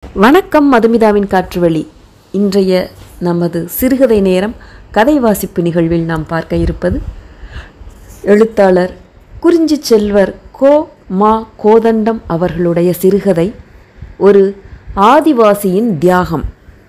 வணக்கம் மதுமிதாவின் காற்றுவழி இன்றைய நமது சிறுகதை நேரம் கதை வாசிப்பு நிகழ்வில் நாம் பார்க்க இருப்பது எழுத்தாளர் குறிஞ்சி செல்வர் கோ மா கோதண்டம் அவர்களுடைய சிறுகதை ஒரு ஆதிவாசியின் தியாகம்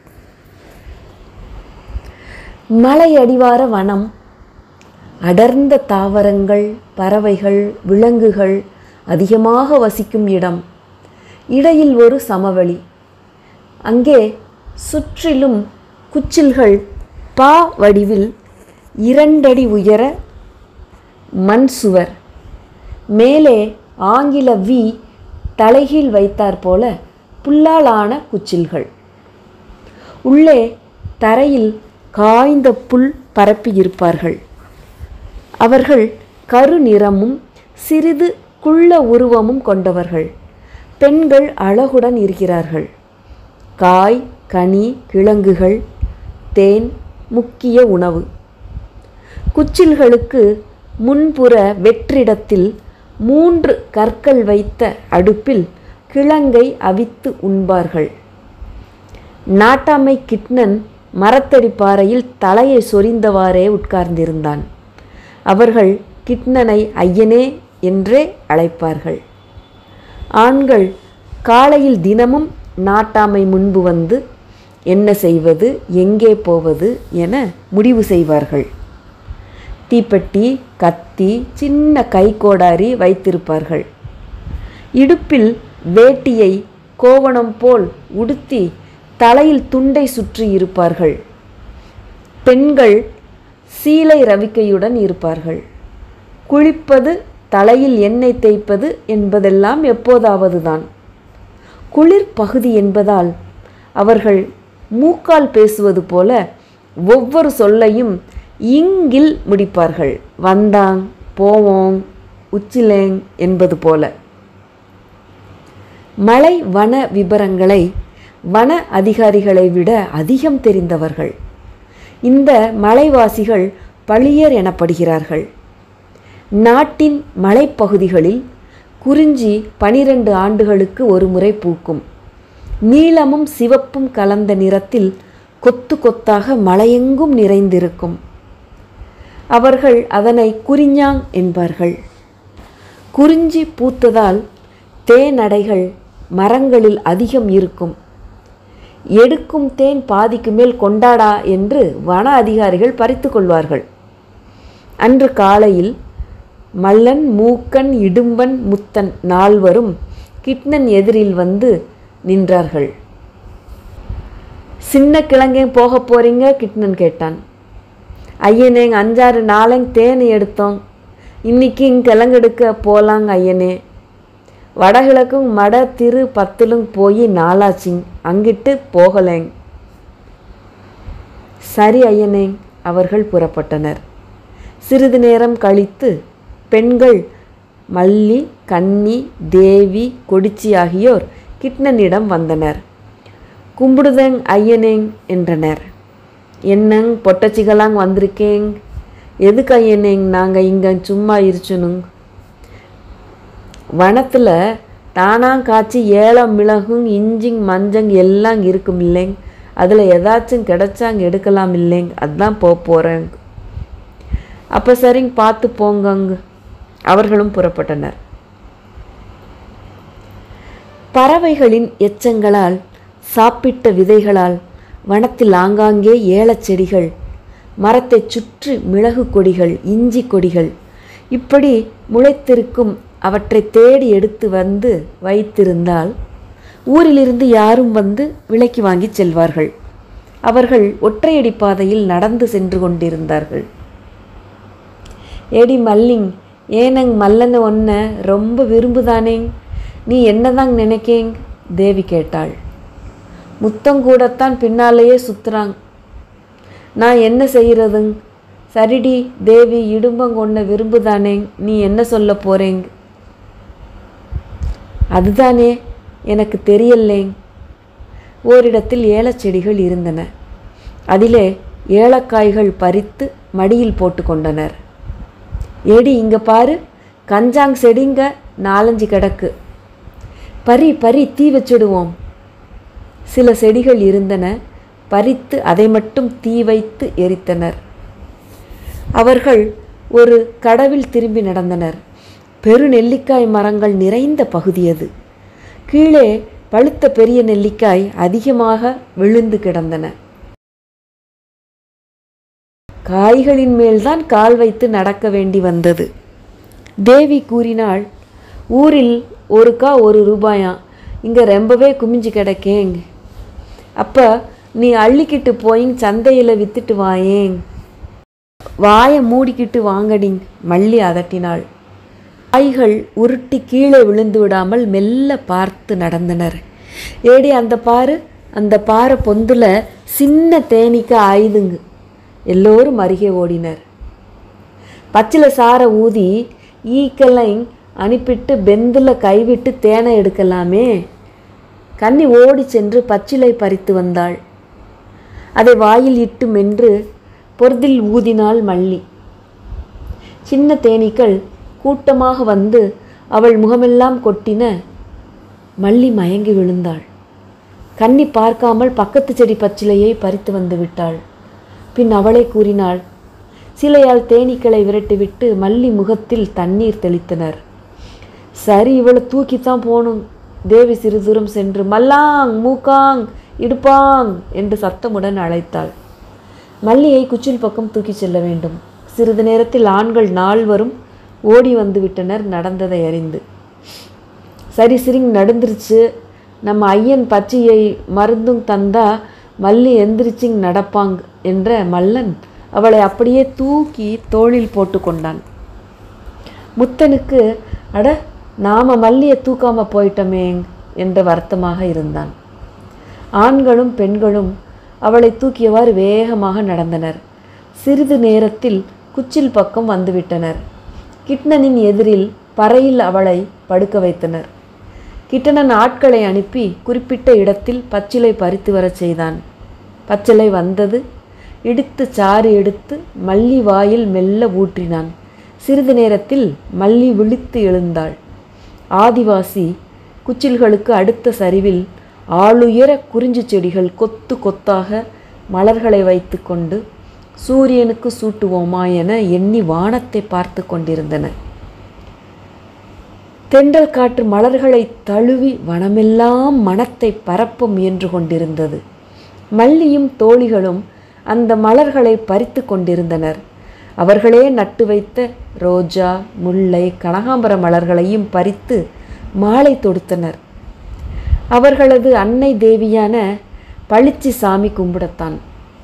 மலை அடிவார வனம் அடர்ந்த தாவரங்கள் பறவைகள் விலங்குகள் அதிகமாக வசிக்கும் இடம் இடையில் ஒரு சமவெளி அங்கே சுற்றிலும் குச்சில்கள் பா வடிவில் இரண்டடி உயர மண் சுவர் மேலே ஆங்கில வி தலைகீழ் வைத்தாற் போல புல்லாலான குச்சில்கள் உள்ளே தரையில் காய்ந்த புல் பரப்பியிருப்பார்கள் அவர்கள் கருநிறமும் சிறிது குள்ள உருவமும் கொண்டவர்கள் பெண்கள் அழகுடன் இருக்கிறார்கள் காய் கனி கிழங்குகள் தேன் முக்கிய உணவு குச்சில்களுக்கு முன்புற வெற்றிடத்தில் மூன்று கற்கள் வைத்த அடுப்பில் கிழங்கை அவித்து உண்பார்கள் நாட்டாமை கிட்னன் மரத்தடி பாறையில் தலையை சொரிந்தவாறே உட்கார்ந்திருந்தான் அவர்கள் கிட்னனை ஐயனே என்றே அழைப்பார்கள் ஆண்கள் காலையில் தினமும் நாட்டாமை முன்பு வந்து என்ன செய்வது எங்கே போவது என முடிவு செய்வார்கள் தீப்பெட்டி கத்தி சின்ன கைக்கோடாரி வைத்திருப்பார்கள் இடுப்பில் வேட்டியை கோவணம் போல் உடுத்தி தலையில் துண்டை சுற்றி இருப்பார்கள் பெண்கள் சீலை ரவிக்கையுடன் இருப்பார்கள் குளிப்பது தலையில் எண்ணெய் தேய்ப்பது என்பதெல்லாம் எப்போதாவது தான் குளிர் பகுதி என்பதால் அவர்கள் மூக்கால் பேசுவது போல ஒவ்வொரு சொல்லையும் இங்கில் முடிப்பார்கள் வந்தாங் போவோங் உச்சிலேங் என்பது போல மலை வன விபரங்களை வன அதிகாரிகளை விட அதிகம் தெரிந்தவர்கள் இந்த மலைவாசிகள் பளியர் எனப்படுகிறார்கள் நாட்டின் மலைப்பகுதிகளில் குறிஞ்சி பனிரெண்டு ஆண்டுகளுக்கு ஒரு முறை பூக்கும் நீலமும் சிவப்பும் கலந்த நிறத்தில் கொத்து கொத்தாக மலையெங்கும் நிறைந்திருக்கும் அவர்கள் அதனை குறிஞ்சாங் என்பார்கள் குறிஞ்சி பூத்ததால் தேனடைகள் மரங்களில் அதிகம் இருக்கும் எடுக்கும் தேன் பாதிக்கு மேல் கொண்டாடா என்று வன அதிகாரிகள் பறித்து கொள்வார்கள் அன்று காலையில் மல்லன் மூக்கன் இடும்பன் முத்தன் நால்வரும் கிட்னன் எதிரில் வந்து நின்றார்கள் சின்ன கிழங்கேங் போக போறீங்க கிட்னன் கேட்டான் ஐயனேங்க அஞ்சாறு நாளைங்க தேன் எடுத்தோம் இன்னைக்கு இங்க கிழங்கெடுக்க போலாங்க ஐயனே வடகிழக்கும் மட திரு பத்திலும் போய் நாளாச்சிங் அங்கிட்டு போகலேங் சரி ஐயனேங் அவர்கள் புறப்பட்டனர் சிறிது நேரம் கழித்து பெண்கள் மல்லி கன்னி தேவி கொடிச்சி ஆகியோர் கிட்னனிடம் வந்தனர் கும்பிடுதேங் ஐயனேங் என்றனர் என்னங் பொட்டச்சிகளாங் வந்திருக்கேங் எதுக்கு ஐயனேங் நாங்கள் இங்கே சும்மா இருச்சுனுங் வனத்தில் தானாங் காய்ச்சி ஏலம் மிளகும் இஞ்சிங் மஞ்சங் எல்லாம் இருக்கும் இல்லைங்க அதில் ஏதாச்சும் கிடைச்சாங்க எடுக்கலாம் இல்லைங்க அதான் போக போகிறேங்க அப்போ சரிங்க பார்த்து போங்கங்க அவர்களும் புறப்பட்டனர் பறவைகளின் எச்சங்களால் சாப்பிட்ட விதைகளால் வனத்தில் ஆங்காங்கே ஏலச் செடிகள் மரத்தைச் சுற்றி மிளகு கொடிகள் இஞ்சி கொடிகள் இப்படி முளைத்திருக்கும் அவற்றை தேடி எடுத்து வந்து வைத்திருந்தால் ஊரிலிருந்து யாரும் வந்து விலைக்கு வாங்கி செல்வார்கள் அவர்கள் ஒற்றையடி பாதையில் நடந்து சென்று கொண்டிருந்தார்கள் ஏடி மல்லிங் ஏனங் மல்லன ஒன்ன ரொம்ப விரும்புதானேங் நீ என்னதாங் நினைக்கேங் தேவி கேட்டாள் முத்தங்கூடத்தான் பின்னாலேயே சுத்துறாங் நான் என்ன செய்கிறதுங் சரிடி தேவி இடும்பங்கொன்ன விரும்புதானேங் நீ என்ன சொல்ல போறேங் அதுதானே எனக்கு தெரியலேங் ஓரிடத்தில் ஏலச்செடிகள் இருந்தன அதிலே ஏலக்காய்கள் பறித்து மடியில் போட்டு கொண்டனர் ஏடி இங்க பாரு கஞ்சாங் செடிங்க நாலஞ்சு கிடக்கு பறி பறி தீ வச்சிடுவோம் சில செடிகள் இருந்தன பறித்து அதை மட்டும் தீ வைத்து எரித்தனர் அவர்கள் ஒரு கடவில் திரும்பி நடந்தனர் பெரு நெல்லிக்காய் மரங்கள் நிறைந்த பகுதி அது கீழே பழுத்த பெரிய நெல்லிக்காய் அதிகமாக விழுந்து கிடந்தன காய்களின் மேல்தான் கால் வைத்து நடக்க வேண்டி வந்தது தேவி கூறினாள் ஊரில் ஒருக்கா ஒரு ரூபாயாம் இங்கே ரொம்பவே குமிஞ்சு கிடக்கேங் அப்போ நீ அள்ளிக்கிட்டு போய் சந்தையில் வித்துட்டு வாயேங் வாயை மூடிக்கிட்டு வாங்கடிங் மல்லி அதட்டினாள் காய்கள் உருட்டி கீழே விழுந்து விடாமல் மெல்ல பார்த்து நடந்தனர் ஏடி அந்த பாரு அந்த பாறை பொந்துல சின்ன தேனீக்க ஆயுதுங்க எல்லோரும் அருகே ஓடினர் பச்சில சாரை ஊதி ஈக்கலை அனுப்பிட்டு பெந்தில் கைவிட்டு தேனை எடுக்கலாமே கன்னி ஓடி சென்று பச்சிலை பறித்து வந்தாள் அதை வாயில் இட்டு மென்று பொருதில் ஊதினாள் மல்லி சின்ன தேனீக்கள் கூட்டமாக வந்து அவள் முகமெல்லாம் கொட்டின மல்லி மயங்கி விழுந்தாள் கண்ணி பார்க்காமல் பக்கத்து செடி பச்சிலையை பறித்து வந்து விட்டாள் பின் அவளே கூறினாள் சிலையால் தேனீக்களை விரட்டிவிட்டு மல்லி முகத்தில் தண்ணீர் தெளித்தனர் சரி இவளை தூக்கித்தான் போகணும் தேவி சிறு தூரம் சென்று மல்லாங் மூக்காங் இடுப்பாங் என்று சத்தமுடன் அழைத்தாள் மல்லியை குச்சில் பக்கம் தூக்கிச் செல்ல வேண்டும் சிறிது நேரத்தில் ஆண்கள் நால்வரும் ஓடி வந்து விட்டனர் நடந்ததை அறிந்து சரி சிரிங் நடந்துருச்சு நம்ம ஐயன் பச்சையை மருந்தும் தந்தா மல்லி எந்திரிச்சிங் நடப்பாங் என்ற மல்லன் அவளை அப்படியே தூக்கி தோளில் போட்டு கொண்டான் முத்தனுக்கு அட நாம மல்லியை தூக்காம போயிட்டோமே என்ற வருத்தமாக இருந்தான் ஆண்களும் பெண்களும் அவளை தூக்கியவாறு வேகமாக நடந்தனர் சிறிது நேரத்தில் குச்சில் பக்கம் வந்துவிட்டனர் கிட்னனின் எதிரில் பறையில் அவளை படுக்க வைத்தனர் கிட்டனன் ஆட்களை அனுப்பி குறிப்பிட்ட இடத்தில் பச்சிலை பறித்து வரச் செய்தான் பச்சிலை வந்தது இடித்து சாறு எடுத்து மல்லி வாயில் மெல்ல ஊற்றினான் சிறிது நேரத்தில் மல்லி விழித்து எழுந்தாள் ஆதிவாசி குச்சில்களுக்கு அடுத்த சரிவில் ஆளுயர குறிஞ்சி செடிகள் கொத்து கொத்தாக மலர்களை வைத்துக்கொண்டு சூரியனுக்கு சூட்டுவோமா என எண்ணி வானத்தை பார்த்து கொண்டிருந்தன தென்றல் காற்று மலர்களை தழுவி வனமெல்லாம் மனத்தை பரப்ப முயன்று கொண்டிருந்தது மல்லியும் தோழிகளும் அந்த மலர்களை பறித்து கொண்டிருந்தனர் அவர்களே நட்டு வைத்த ரோஜா முல்லை கனகாம்பர மலர்களையும் பறித்து மாலை தொடுத்தனர் அவர்களது அன்னை தேவியான பளிச்சி சாமி கும்பிடத்தான்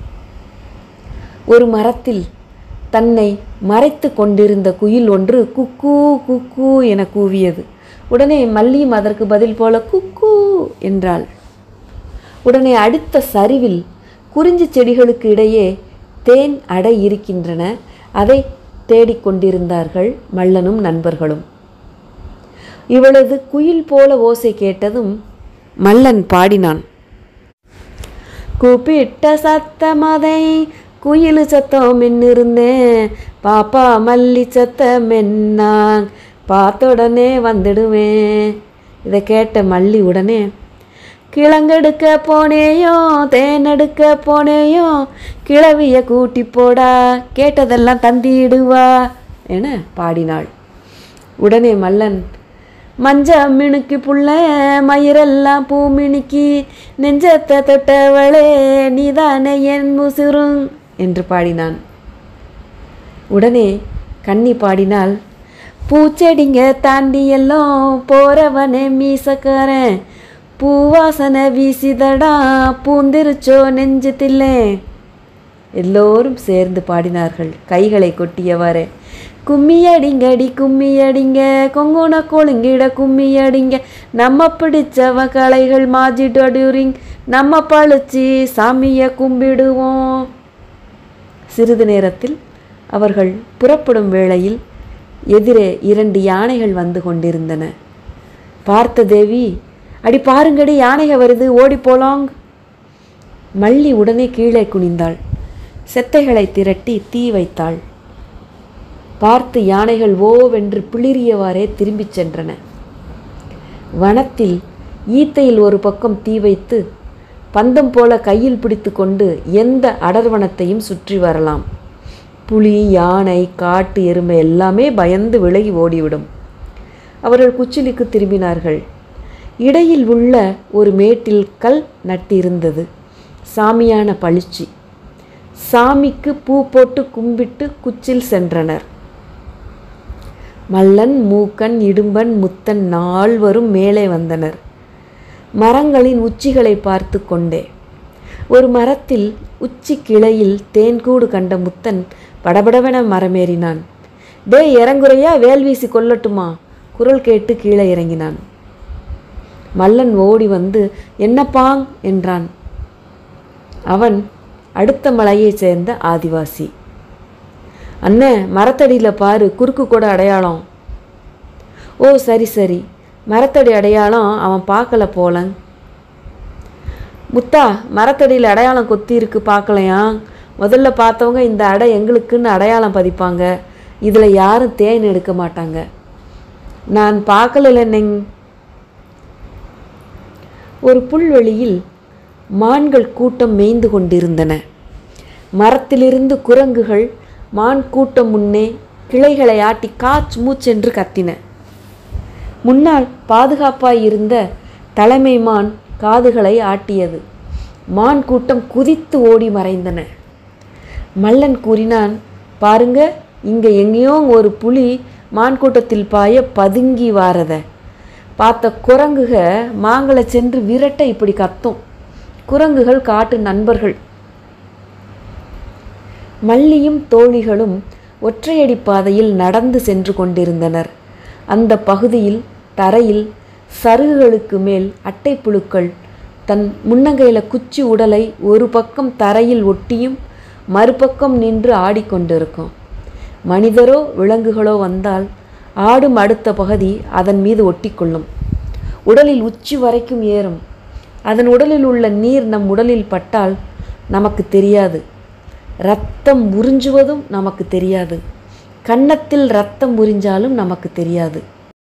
ஒரு மரத்தில் தன்னை மறைத்து கொண்டிருந்த குயில் ஒன்று குக்கூ குக்கூ என கூவியது உடனே மல்லியும் அதற்கு பதில் போல குக்கூ என்றாள் உடனே அடுத்த சரிவில் குறிஞ்சி செடிகளுக்கு இடையே தேன் அடை இருக்கின்றன அதை தேடிக்கொண்டிருந்தார்கள் மல்லனும் நண்பர்களும் இவளது குயில் போல ஓசை கேட்டதும் மல்லன் பாடினான் கூப்பிட்ட சத்தமதை குயில் சத்தம் மின்னிருந்தேன் பாப்பா மல்லி சத்தம் மென்னாங் பார்த்த உடனே வந்துடுவேன் இதை கேட்ட மல்லி உடனே கிழங்கெடுக்க போனேயோ தேனெடுக்க போனேயோ கிழவிய கூட்டி போடா கேட்டதெல்லாம் தந்திடுவா என பாடினாள் உடனே மல்லன் மஞ்ச மினுக்கி புள்ள மயிரெல்லாம் பூ மினுக்கி நெஞ்சத்தை தொட்டவளே நீதானே என் முசுறுங் என்று பாடினான் உடனே கன்னி பாடினாள் பூச்செடிங்க தாண்டி எல்லாம் போறவனே மீசக்காரன் பூவாசனை வீசிதடா பூந்திருச்சோ நெஞ்சத்தில்லே எல்லோரும் சேர்ந்து பாடினார்கள் கைகளை கொட்டியவாறே கும்மி அடிங்கடி கும்மி அடிங்க கொங்குன கொழுங்கிட கும்மி அடிங்க நம்ம பிடிச்சவ கலைகள் மாஜிட்டு அடியுறிங் நம்ம பழிச்சு சாமியை கும்பிடுவோம் சிறிது நேரத்தில் அவர்கள் புறப்படும் வேளையில் எதிரே இரண்டு யானைகள் வந்து கொண்டிருந்தன பார்த்த தேவி அடி பாருங்கடி யானைக வருது ஓடி போலாங் மல்லி உடனே கீழே குனிந்தாள் செத்தைகளை திரட்டி தீ வைத்தாள் பார்த்து யானைகள் ஓவென்று பிளிரியவாறே திரும்பிச் சென்றன வனத்தில் ஈத்தையில் ஒரு பக்கம் தீ வைத்து பந்தம் போல கையில் பிடித்து கொண்டு எந்த அடர்வனத்தையும் சுற்றி வரலாம் புலி யானை காட்டு எருமை எல்லாமே பயந்து விலகி ஓடிவிடும் அவர்கள் குச்சிலிக்கு திரும்பினார்கள் இடையில் உள்ள ஒரு மேட்டில் கல் நட்டிருந்தது சாமியான பளிச்சி சாமிக்கு பூ போட்டு கும்பிட்டு குச்சில் சென்றனர் மல்லன் மூக்கன் இடும்பன் முத்தன் நால்வரும் மேலே வந்தனர் மரங்களின் உச்சிகளை பார்த்து கொண்டே ஒரு மரத்தில் உச்சி கிளையில் தேன்கூடு கண்ட முத்தன் படபடவென மரமேறினான் டே இறங்குறையா வேல் வீசி கொல்லட்டுமா குரல் கேட்டு கீழே இறங்கினான் மல்லன் ஓடி வந்து என்னப்பாங் என்றான் அவன் அடுத்த மலையைச் சேர்ந்த ஆதிவாசி அண்ணே மரத்தடியில் பாரு குறுக்கு கூட அடையாளம் ஓ சரி சரி மரத்தடி அடையாளம் அவன் பார்க்கல போலங் முத்தா மரத்தடியில் அடையாளம் கொத்தி இருக்கு பார்க்கலையா முதல்ல பார்த்தவங்க இந்த அடை எங்களுக்குன்னு அடையாளம் பதிப்பாங்க இதில் யாரும் தேன் எடுக்க மாட்டாங்க நான் பார்க்கலன்னெங் ஒரு புல்வெளியில் மான்கள் கூட்டம் மேய்ந்து கொண்டிருந்தன மரத்திலிருந்து குரங்குகள் மான் கூட்டம் முன்னே கிளைகளை ஆட்டி காச் மூச்சென்று கத்தின முன்னால் பாதுகாப்பாய் இருந்த தலைமை மான் காதுகளை ஆட்டியது மான் கூட்டம் குதித்து ஓடி மறைந்தன மல்லன் கூறினான் பாருங்க இங்க எங்கேயோ ஒரு புலி மான் கூட்டத்தில் பாய பதுங்கி வாரத பார்த்த குரங்குக மாங்களை சென்று விரட்ட இப்படி கத்தும் குரங்குகள் காட்டு நண்பர்கள் மல்லியும் தோழிகளும் ஒற்றையடி பாதையில் நடந்து சென்று கொண்டிருந்தனர் அந்த பகுதியில் தரையில் சருகுகளுக்கு மேல் அட்டைப்புழுக்கள் தன் முன்னங்கையில குச்சி உடலை ஒரு பக்கம் தரையில் ஒட்டியும் மறுபக்கம் நின்று ஆடிக்கொண்டிருக்கும் மனிதரோ விலங்குகளோ வந்தால் ஆடும் அடுத்த பகுதி அதன் மீது ஒட்டிக்கொள்ளும் உடலில் உச்சி வரைக்கும் ஏறும் அதன் உடலில் உள்ள நீர் நம் உடலில் பட்டால் நமக்கு தெரியாது ரத்தம் உறிஞ்சுவதும் நமக்கு தெரியாது கன்னத்தில் ரத்தம் உறிஞ்சாலும் நமக்கு தெரியாது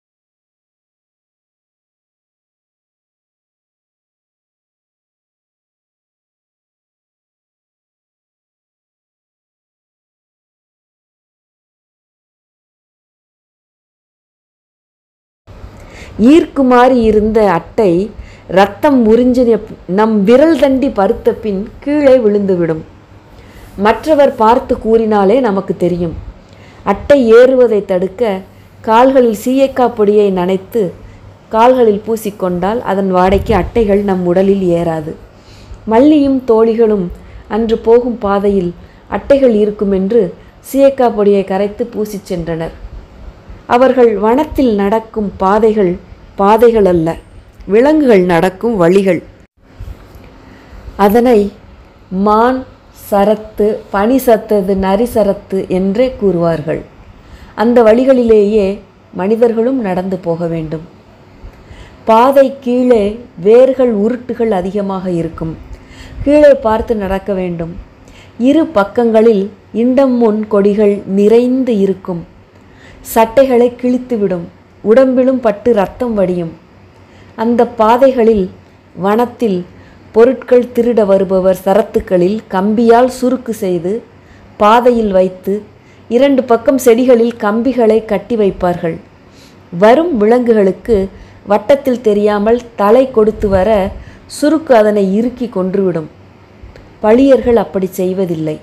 ஈர்க்குமாறி இருந்த அட்டை ரத்தம் உறிஞ்சின நம் விரல் தண்டி பருத்த பின் கீழே விழுந்துவிடும் மற்றவர் பார்த்து கூறினாலே நமக்கு தெரியும் அட்டை ஏறுவதை தடுக்க கால்களில் சீயக்காய் பொடியை நனைத்து கால்களில் பூசிக்கொண்டால் அதன் வாடைக்கு அட்டைகள் நம் உடலில் ஏறாது மல்லியும் தோழிகளும் அன்று போகும் பாதையில் அட்டைகள் இருக்குமென்று சீயக்காய் பொடியை கரைத்து பூசிச் சென்றனர் அவர்கள் வனத்தில் நடக்கும் பாதைகள் பாதைகள் அல்ல விலங்குகள் நடக்கும் வழிகள் அதனை மான் சரத்து பனி சத்தது நரி சரத்து என்றே கூறுவார்கள் அந்த வழிகளிலேயே மனிதர்களும் நடந்து போக வேண்டும் பாதை கீழே வேர்கள் உருட்டுகள் அதிகமாக இருக்கும் கீழே பார்த்து நடக்க வேண்டும் இரு பக்கங்களில் இண்டம் முன் கொடிகள் நிறைந்து இருக்கும் சட்டைகளை கிழித்துவிடும் உடம்பிலும் பட்டு ரத்தம் வடியும் அந்த பாதைகளில் வனத்தில் பொருட்கள் திருட வருபவர் சரத்துக்களில் கம்பியால் சுருக்கு செய்து பாதையில் வைத்து இரண்டு பக்கம் செடிகளில் கம்பிகளை கட்டி வைப்பார்கள் வரும் விலங்குகளுக்கு வட்டத்தில் தெரியாமல் தலை கொடுத்து வர சுருக்கு அதனை இறுக்கி கொன்றுவிடும் பழியர்கள் அப்படி செய்வதில்லை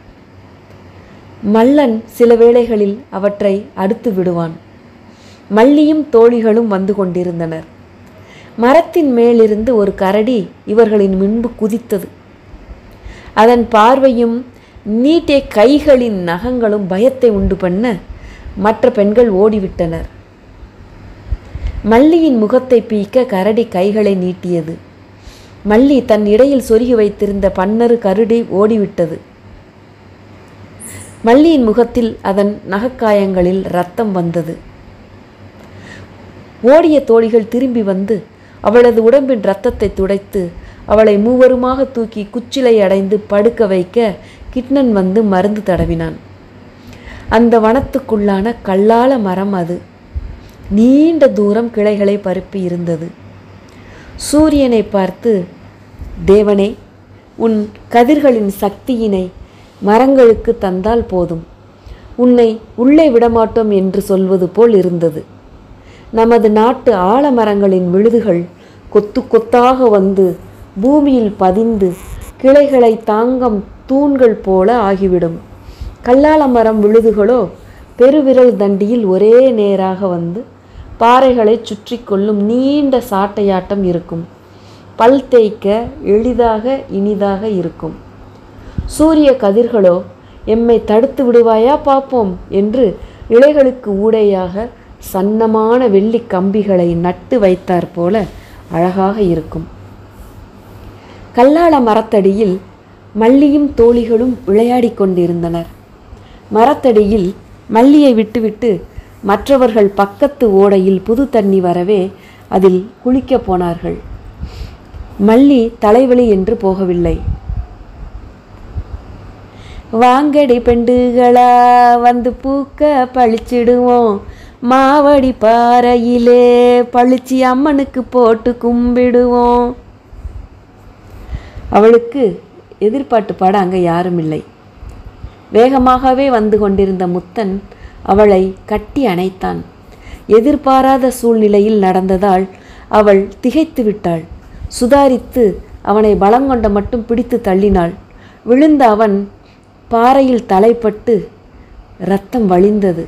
மல்லன் சில வேளைகளில் அவற்றை அடுத்து விடுவான் மல்லியும் தோழிகளும் வந்து கொண்டிருந்தனர் மரத்தின் மேலிருந்து ஒரு கரடி இவர்களின் முன்பு குதித்தது அதன் பார்வையும் நீட்டிய கைகளின் நகங்களும் பயத்தை உண்டு பண்ண மற்ற பெண்கள் ஓடிவிட்டனர் மல்லியின் முகத்தை பீக்க கரடி கைகளை நீட்டியது மல்லி தன் இடையில் சொருகி வைத்திருந்த பன்னரு கருடி ஓடிவிட்டது மல்லியின் முகத்தில் அதன் நகக்காயங்களில் ரத்தம் வந்தது ஓடிய தோழிகள் திரும்பி வந்து அவளது உடம்பின் இரத்தத்தை துடைத்து அவளை மூவருமாக தூக்கி குச்சிலை அடைந்து படுக்க வைக்க கிட்னன் வந்து மருந்து தடவினான் அந்த வனத்துக்குள்ளான கல்லால மரம் அது நீண்ட தூரம் கிளைகளை பரப்பி இருந்தது சூரியனை பார்த்து தேவனே உன் கதிர்களின் சக்தியினை மரங்களுக்கு தந்தால் போதும் உன்னை உள்ளே விடமாட்டோம் என்று சொல்வது போல் இருந்தது நமது நாட்டு ஆலமரங்களின் விழுதுகள் கொத்து கொத்தாக வந்து பூமியில் பதிந்து கிளைகளை தாங்கம் தூண்கள் போல ஆகிவிடும் கல்லால மரம் விழுதுகளோ பெருவிரல் தண்டியில் ஒரே நேராக வந்து பாறைகளை சுற்றி கொள்ளும் நீண்ட சாட்டையாட்டம் இருக்கும் பல் தேய்க்க எளிதாக இனிதாக இருக்கும் சூரிய கதிர்களோ எம்மை தடுத்து விடுவாயா பார்ப்போம் என்று இலைகளுக்கு ஊடையாக சன்னமான வெள்ளி கம்பிகளை நட்டு வைத்தாற் போல அழகாக இருக்கும் கல்லாள மரத்தடியில் மல்லியும் தோழிகளும் விளையாடிக் கொண்டிருந்தனர் மரத்தடியில் மல்லியை விட்டுவிட்டு மற்றவர்கள் பக்கத்து ஓடையில் புது தண்ணி வரவே அதில் குளிக்கப் போனார்கள் மல்லி தலைவலி என்று போகவில்லை வாங்கடி பெண்டுகளா வந்து பூக்க பழிச்சிடுவோம் மாவடி பாறையிலே பழிச்சி அம்மனுக்கு போட்டு கும்பிடுவோம் அவளுக்கு எதிர்பாட்டு பாட அங்கே யாரும் இல்லை வேகமாகவே வந்து கொண்டிருந்த முத்தன் அவளை கட்டி அணைத்தான் எதிர்பாராத சூழ்நிலையில் நடந்ததால் அவள் திகைத்து விட்டாள் சுதாரித்து அவனை பலங்கொண்ட மட்டும் பிடித்து தள்ளினாள் விழுந்த அவன் பாறையில் தலைப்பட்டு இரத்தம் வழிந்தது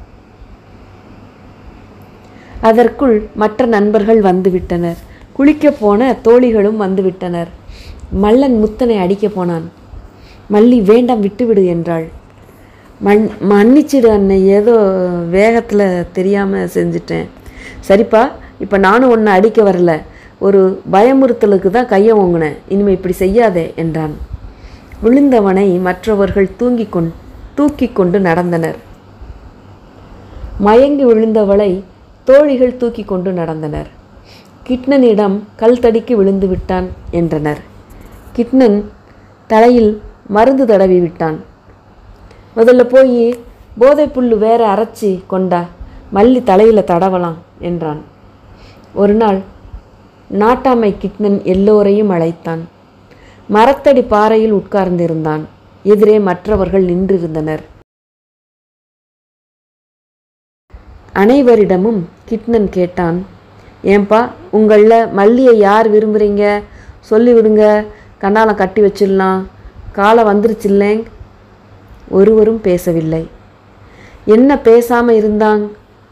அதற்குள் மற்ற நண்பர்கள் வந்துவிட்டனர் குளிக்கப் போன தோழிகளும் வந்துவிட்டனர் மல்லன் முத்தனை அடிக்கப் போனான் மல்லி வேண்டாம் விட்டுவிடு என்றாள் மண் மன்னிச்சிடு அன்னை ஏதோ வேகத்தில் தெரியாமல் செஞ்சிட்டேன் சரிப்பா இப்போ நானும் ஒன்று அடிக்க வரல ஒரு பயமுறுத்தலுக்கு தான் கையை ஓங்கினேன் இனிமே இப்படி செய்யாதே என்றான் விழுந்தவனை மற்றவர்கள் தூங்கி கொண் தூக்கி கொண்டு நடந்தனர் மயங்கி விழுந்தவளை தோழிகள் தூக்கி கொண்டு நடந்தனர் கிட்னனிடம் கல் தடிக்கு விழுந்து விட்டான் என்றனர் கிட்னன் தலையில் மருந்து தடவி விட்டான் முதல்ல போய் போதைப்புல்லு வேற அரைச்சி கொண்டா மல்லி தலையில் தடவலாம் என்றான் ஒரு நாள் நாட்டாமை கிட்னன் எல்லோரையும் அழைத்தான் மரத்தடி பாறையில் உட்கார்ந்திருந்தான் எதிரே மற்றவர்கள் நின்றிருந்தனர் அனைவரிடமும் கிட்னன் கேட்டான் ஏன்பா உங்களில் மல்லியை யார் விரும்புகிறீங்க சொல்லிவிடுங்க கண்ணாலம் கட்டி வச்சிடலாம் காலம் வந்துருச்சில்லேங் ஒருவரும் பேசவில்லை என்ன பேசாமல் இருந்தாங்க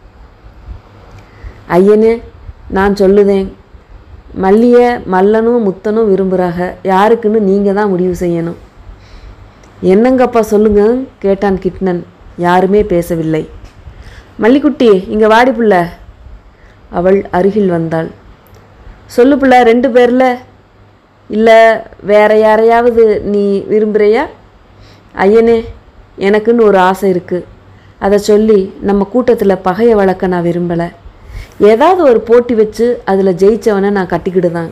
ஐயனே நான் சொல்லுதேன் மல்லிய மல்லனும் முத்தனும் விரும்புகிறாங்க யாருக்குன்னு நீங்கள் தான் முடிவு செய்யணும் என்னங்கப்பா சொல்லுங்க கேட்டான் கிட்னன் யாருமே பேசவில்லை மல்லிக்குட்டி இங்கே வாடி புள்ள அவள் அருகில் வந்தாள் சொல்லு புள்ள ரெண்டு பேரில் இல்லை வேற யாரையாவது நீ விரும்புகிறையா ஐயனே எனக்குன்னு ஒரு ஆசை இருக்குது அதை சொல்லி நம்ம கூட்டத்தில் பகையை வளர்க்க நான் விரும்பலை ஏதாவது ஒரு போட்டி வச்சு அதில் ஜெயிச்சவனை நான் கட்டிக்கிடுதான்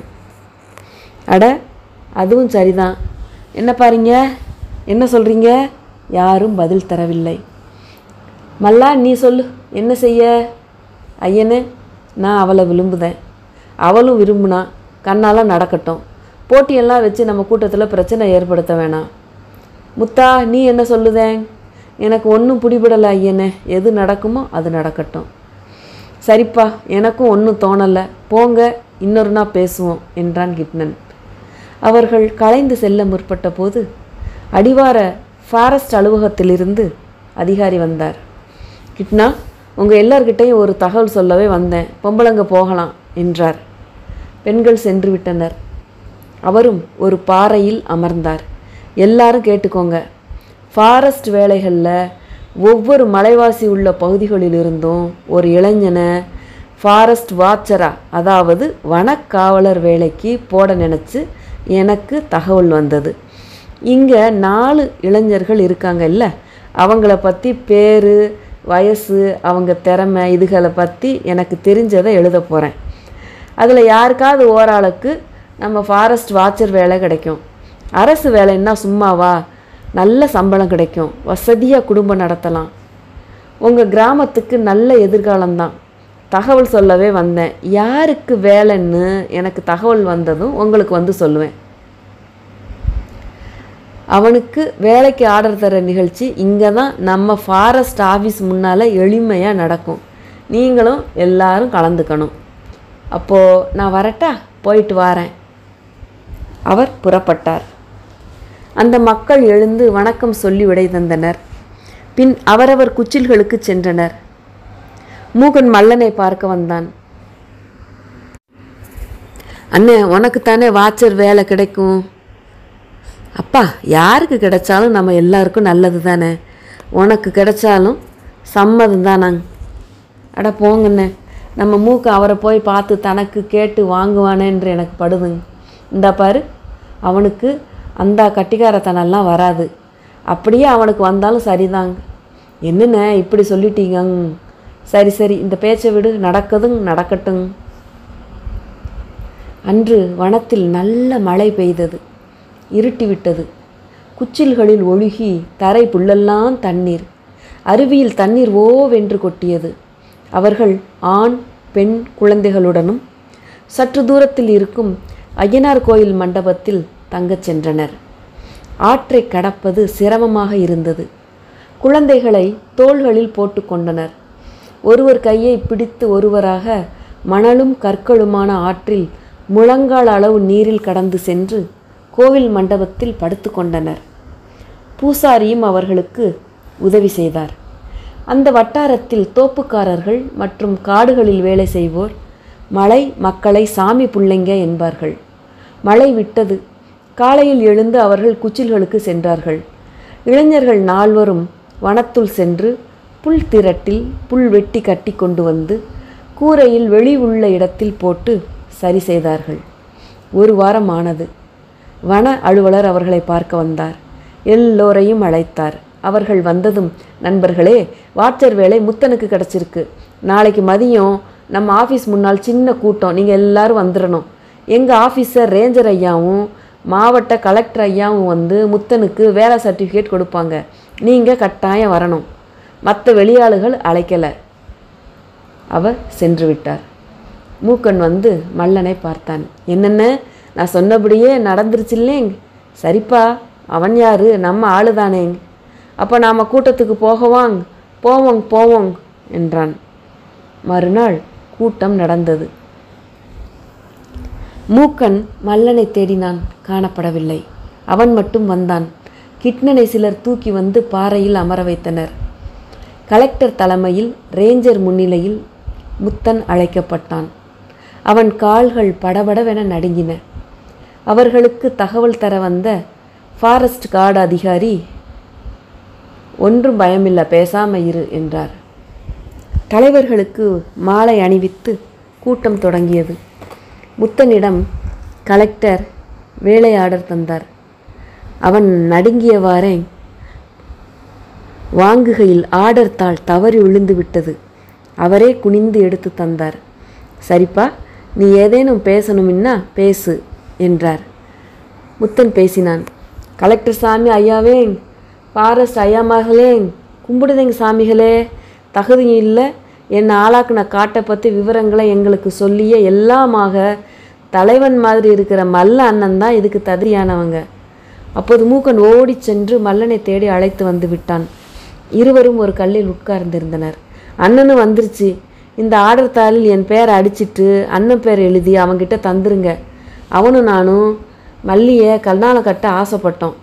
அட அதுவும் சரிதான் என்ன பாருங்க என்ன சொல்கிறீங்க யாரும் பதில் தரவில்லை மல்லா நீ சொல்லு என்ன செய்ய ஐயனே நான் அவளை விரும்புதேன் அவளும் விரும்புனா கண்ணால் நடக்கட்டும் போட்டியெல்லாம் வச்சு நம்ம கூட்டத்தில் பிரச்சனை ஏற்படுத்த வேணாம் முத்தா நீ என்ன சொல்லுதேன் எனக்கு ஒன்றும் பிடிபடலை ஐயனே எது நடக்குமோ அது நடக்கட்டும் சரிப்பா எனக்கும் ஒன்றும் தோணலை போங்க இன்னொரு நாள் பேசுவோம் என்றான் கிட்னன் அவர்கள் கலைந்து செல்ல முற்பட்ட போது அடிவார ஃபாரஸ்ட் அலுவலகத்திலிருந்து அதிகாரி வந்தார் கிட்னா உங்கள் எல்லார்கிட்டையும் ஒரு தகவல் சொல்லவே வந்தேன் பொம்பளைங்க போகலாம் என்றார் பெண்கள் சென்று விட்டனர் அவரும் ஒரு பாறையில் அமர்ந்தார் எல்லாரும் கேட்டுக்கோங்க ஃபாரஸ்ட் வேலைகளில் ஒவ்வொரு மலைவாசி உள்ள பகுதிகளிலிருந்தும் ஒரு இளைஞனை ஃபாரஸ்ட் வாட்சரா அதாவது வனக்காவலர் வேலைக்கு போட நினச்சி எனக்கு தகவல் வந்தது இங்கே நாலு இளைஞர்கள் இருக்காங்க இல்லை அவங்கள பற்றி பேர் வயசு அவங்க திறமை இதுகளை பற்றி எனக்கு தெரிஞ்சதை எழுத போகிறேன் அதில் யாருக்காவது ஓராளுக்கு நம்ம ஃபாரஸ்ட் வாட்சர் வேலை கிடைக்கும் அரசு வேலைன்னா சும்மாவா நல்ல சம்பளம் கிடைக்கும் வசதியாக குடும்பம் நடத்தலாம் உங்கள் கிராமத்துக்கு நல்ல எதிர்காலம்தான் தகவல் சொல்லவே வந்தேன் யாருக்கு வேலைன்னு எனக்கு தகவல் வந்ததும் உங்களுக்கு வந்து சொல்லுவேன் அவனுக்கு வேலைக்கு ஆர்டர் தர நிகழ்ச்சி இங்கே தான் நம்ம ஃபாரஸ்ட் ஆஃபீஸ் முன்னால் எளிமையாக நடக்கும் நீங்களும் எல்லாரும் கலந்துக்கணும் அப்போது நான் வரட்டா போயிட்டு வரேன் அவர் புறப்பட்டார் அந்த மக்கள் எழுந்து வணக்கம் சொல்லி விடை தந்தனர் பின் அவரவர் குச்சில்களுக்கு சென்றனர் மூகன் மல்லனை பார்க்க வந்தான் அண்ணே உனக்குத்தானே வாட்சர் வேலை கிடைக்கும் அப்பா யாருக்கு கிடைச்சாலும் நம்ம எல்லாருக்கும் நல்லது தானே உனக்கு கிடைச்சாலும் சம்மதம் தானாங்க அட போங்கண்ணே நம்ம மூக்கு அவரை போய் பார்த்து தனக்கு கேட்டு வாங்குவானேன்று எனக்கு படுதுங்க இந்த பாரு அவனுக்கு அந்த கட்டிக்காரத்தனெல்லாம் வராது அப்படியே அவனுக்கு வந்தாலும் சரிதாங்க என்னண்ணே இப்படி சொல்லிட்டீங்க சரி சரி இந்த பேச்சை விடு நடக்குதுங்க நடக்கட்டுங்க அன்று வனத்தில் நல்ல மழை பெய்தது இருட்டிவிட்டது குச்சில்களில் ஒழுகி தரை புல்லெல்லாம் தண்ணீர் அருவியில் தண்ணீர் ஓவென்று கொட்டியது அவர்கள் ஆண் பெண் குழந்தைகளுடனும் சற்று தூரத்தில் இருக்கும் ஐயனார் கோயில் மண்டபத்தில் தங்கச் சென்றனர் ஆற்றை கடப்பது சிரமமாக இருந்தது குழந்தைகளை தோள்களில் போட்டு கொண்டனர் ஒருவர் கையை பிடித்து ஒருவராக மணலும் கற்களுமான ஆற்றில் முழங்கால் அளவு நீரில் கடந்து சென்று கோவில் மண்டபத்தில் படுத்து கொண்டனர் பூசாரியும் அவர்களுக்கு உதவி செய்தார் அந்த வட்டாரத்தில் தோப்புக்காரர்கள் மற்றும் காடுகளில் வேலை செய்வோர் மலை மக்களை சாமி புள்ளைங்க என்பார்கள் மழை விட்டது காலையில் எழுந்து அவர்கள் குச்சில்களுக்கு சென்றார்கள் இளைஞர்கள் நால்வரும் வனத்துள் சென்று புல் திரட்டில் புல் வெட்டி கட்டி கொண்டு வந்து கூரையில் வெளி உள்ள இடத்தில் போட்டு சரி செய்தார்கள் ஒரு வாரம் ஆனது வன அலுவலர் அவர்களை பார்க்க வந்தார் எல்லோரையும் அழைத்தார் அவர்கள் வந்ததும் நண்பர்களே வாட்சர் வேலை முத்தனுக்கு கிடச்சிருக்கு நாளைக்கு மதியம் நம்ம ஆஃபீஸ் முன்னால் சின்ன கூட்டம் நீங்கள் எல்லாரும் வந்துடணும் எங்கள் ஆஃபீஸர் ரேஞ்சர் ஐயாவும் மாவட்ட கலெக்டர் ஐயாவும் வந்து முத்தனுக்கு வேலை சர்டிஃபிகேட் கொடுப்பாங்க நீங்கள் கட்டாயம் வரணும் மற்ற வெளியாளுகள் அழைக்கலை அவர் சென்று விட்டார் மூக்கன் வந்து மல்லனை பார்த்தான் என்னென்ன நான் சொன்னபடியே நடந்துருச்சில்லேங் சரிப்பா அவன் யாரு நம்ம ஆளுதானேங் அப்போ நாம் கூட்டத்துக்கு போகவாங் போவோங் போவோங் என்றான் மறுநாள் கூட்டம் நடந்தது மூக்கன் மல்லனை தேடினான் காணப்படவில்லை அவன் மட்டும் வந்தான் கிட்னனை சிலர் தூக்கி வந்து பாறையில் அமர வைத்தனர் கலெக்டர் தலைமையில் ரேஞ்சர் முன்னிலையில் முத்தன் அழைக்கப்பட்டான் அவன் கால்கள் படபடவென நடுங்கின அவர்களுக்கு தகவல் தர வந்த ஃபாரஸ்ட் கார்டு அதிகாரி ஒன்றும் பயமில்லை பேசாம இரு என்றார் தலைவர்களுக்கு மாலை அணிவித்து கூட்டம் தொடங்கியது முத்தனிடம் கலெக்டர் வேலை ஆர்டர் தந்தார் அவன் நடுங்கியவாறே வாங்குகையில் ஆர்டர் தாள் தவறி விழுந்து விட்டது அவரே குனிந்து எடுத்து தந்தார் சரிப்பா நீ ஏதேனும் பேசணுமின்னா பேசு என்றார் முத்தன் பேசினான் கலெக்டர் சாமி ஐயாவே ஃபாரஸ்ட் ஐயாமார்களே கும்பிடுதேங்க சாமிகளே தகுதி இல்லை என்னை ஆளாக்குன காட்டை பற்றி விவரங்களை எங்களுக்கு சொல்லிய எல்லாமாக தலைவன் மாதிரி இருக்கிற மல்ல அண்ணன் தான் இதுக்கு தகுதியானவங்க அப்போது மூக்கன் ஓடிச் சென்று மல்லனை தேடி அழைத்து வந்து விட்டான் இருவரும் ஒரு கல்லில் உட்கார்ந்திருந்தனர் அண்ணனும் வந்துருச்சு இந்த ஆர்டர் தாளில் என் பேரை அடிச்சிட்டு அண்ணன் பேர் எழுதி அவன்கிட்ட தந்துருங்க அவனும் நானும் மல்லியை கல்யாணம் கட்ட ஆசைப்பட்டோம்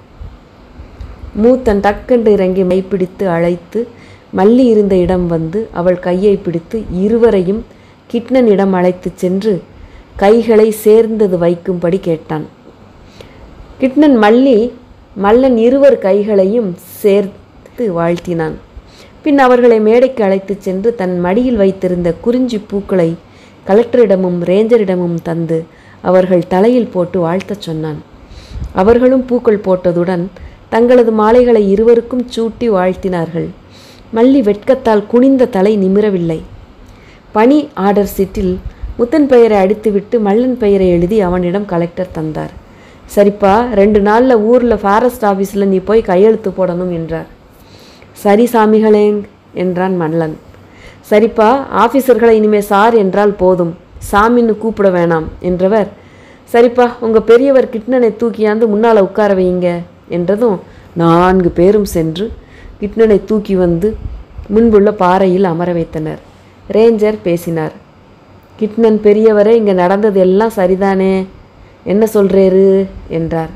மூத்தன் டக்கென்று இறங்கி மைப்பிடித்து அழைத்து மல்லி இருந்த இடம் வந்து அவள் கையை பிடித்து இருவரையும் கிட்னனிடம் அழைத்துச் சென்று கைகளை சேர்ந்தது வைக்கும்படி கேட்டான் கிட்னன் மல்லி மல்லன் இருவர் கைகளையும் சேர்த்து வாழ்த்தினான் பின் அவர்களை மேடைக்கு அழைத்துச் சென்று தன் மடியில் வைத்திருந்த குறிஞ்சி பூக்களை கலெக்டரிடமும் ரேஞ்சரிடமும் தந்து அவர்கள் தலையில் போட்டு வாழ்த்தச் சொன்னான் அவர்களும் பூக்கள் போட்டதுடன் தங்களது மாலைகளை இருவருக்கும் சூட்டி வாழ்த்தினார்கள் மல்லி வெட்கத்தால் குனிந்த தலை நிமிரவில்லை பணி ஆர்டர் சீட்டில் முத்தன் பெயரை அடித்துவிட்டு மல்லன் பெயரை எழுதி அவனிடம் கலெக்டர் தந்தார் சரிப்பா ரெண்டு நாளில் ஊரில் ஃபாரஸ்ட் ஆஃபீஸில் நீ போய் கையெழுத்து போடணும் என்றார் சரி சாமிகளேங் என்றான் மல்லன் சரிப்பா ஆஃபீஸர்களை இனிமே சார் என்றால் போதும் சாமின்னு கூப்பிட வேணாம் என்றவர் சரிப்பா உங்கள் பெரியவர் கிட்னனை தூக்கியாந்து முன்னால் உட்கார வைங்க என்றதும் நான்கு பேரும் சென்று கிட்னனை தூக்கி வந்து முன்புள்ள பாறையில் அமர வைத்தனர் ரேஞ்சர் பேசினார் கிட்னன் பெரியவரே இங்கே நடந்தது எல்லாம் சரிதானே என்ன சொல்றேரு என்றார்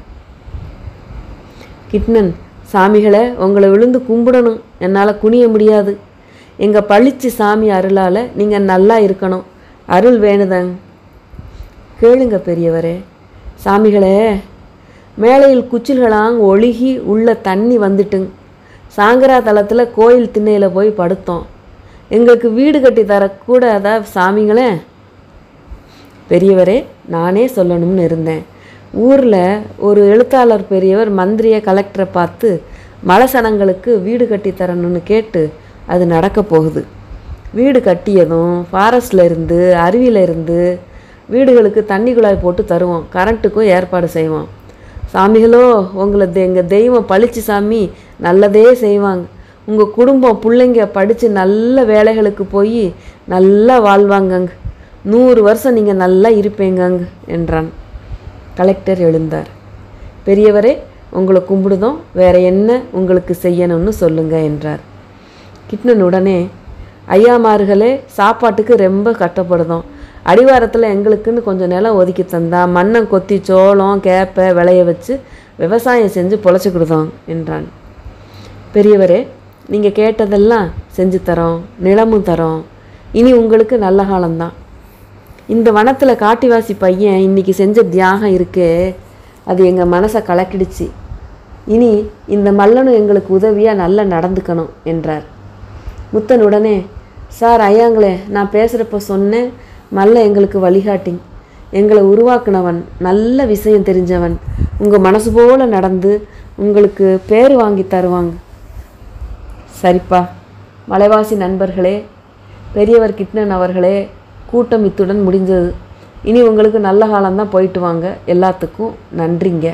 கிட்னன் சாமிகளை உங்களை விழுந்து கும்பிடணும் என்னால் குனிய முடியாது எங்கள் பழிச்சு சாமி அருளால் நீங்கள் நல்லா இருக்கணும் அருள் வேணுதங் கேளுங்க பெரியவரே சாமிகளே மேலையில் குச்சில்களாங் ஒழுகி உள்ள தண்ணி வந்துட்டுங் சாங்கரா தளத்தில் கோயில் திண்ணையில் போய் படுத்தோம் எங்களுக்கு வீடு கட்டி தரக்கூட அதான் சாமிங்களே பெரியவரே நானே சொல்லணும்னு இருந்தேன் ஊரில் ஒரு எழுத்தாளர் பெரியவர் மந்திரியை கலெக்டரை பார்த்து மலசனங்களுக்கு வீடு கட்டி தரணும்னு கேட்டு அது நடக்க போகுது வீடு கட்டியதும் ஃபாரஸ்டில் இருந்து அருவியில் இருந்து வீடுகளுக்கு தண்ணி குழாய் போட்டு தருவோம் கரண்ட்டுக்கும் ஏற்பாடு செய்வோம் சாமிகளோ உங்களை எங்கள் தெய்வம் பழிச்சு சாமி நல்லதே செய்வாங்க உங்கள் குடும்பம் பிள்ளைங்க படித்து நல்ல வேலைகளுக்கு போய் நல்லா வாழ்வாங்கங்க நூறு வருஷம் நீங்கள் நல்லா இருப்பீங்கங்க என்றான் கலெக்டர் எழுந்தார் பெரியவரே உங்களை கும்பிடுதோம் வேற என்ன உங்களுக்கு செய்யணும்னு சொல்லுங்க என்றார் கிட்னன் உடனே ஐயாமார்களே சாப்பாட்டுக்கு ரொம்ப கட்டப்படுதோம் அடிவாரத்தில் எங்களுக்குன்னு கொஞ்சம் நிலம் ஒதுக்கி தந்தா மண்ணை கொத்தி சோளம் கேப்பை விளைய வச்சு விவசாயம் செஞ்சு பொழைச்சிக்கிடுதோம் என்றான் பெரியவரே நீங்கள் கேட்டதெல்லாம் செஞ்சு தரோம் நிலமும் தரோம் இனி உங்களுக்கு நல்ல காலம்தான் இந்த வனத்தில் காட்டிவாசி பையன் இன்னைக்கு செஞ்ச தியாகம் இருக்கே அது எங்கள் மனசை கலக்கிடுச்சு இனி இந்த மல்லனும் எங்களுக்கு உதவியாக நல்லா நடந்துக்கணும் என்றார் முத்தன் உடனே சார் ஐயாங்களே நான் பேசுகிறப்ப சொன்னேன் மல்ல எங்களுக்கு வழிகாட்டிங் எங்களை உருவாக்குனவன் நல்ல விஷயம் தெரிஞ்சவன் உங்கள் மனசு போல நடந்து உங்களுக்கு பேர் வாங்கி தருவாங்க சரிப்பா மலைவாசி நண்பர்களே பெரியவர் கிட்னன் அவர்களே கூட்டம் இத்துடன் முடிஞ்சது இனி உங்களுக்கு நல்ல காலம்தான் போயிட்டு வாங்க எல்லாத்துக்கும் நன்றிங்க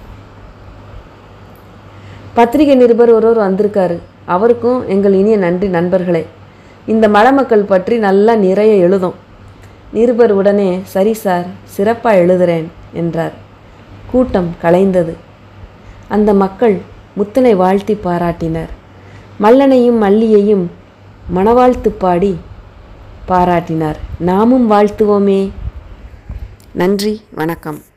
பத்திரிகை நிருபர் ஒருவர் வந்திருக்காரு அவருக்கும் எங்கள் இனிய நன்றி நண்பர்களே இந்த மலை மக்கள் பற்றி நல்லா நிறைய எழுதும் நிருபர் உடனே சரி சார் சிறப்பாக எழுதுறேன் என்றார் கூட்டம் கலைந்தது அந்த மக்கள் முத்தனை வாழ்த்தி பாராட்டினர் மல்லனையும் மல்லியையும் மணவாழ்த்து பாடி பாராட்டினார் நாமும் வாழ்த்துவோமே நன்றி வணக்கம்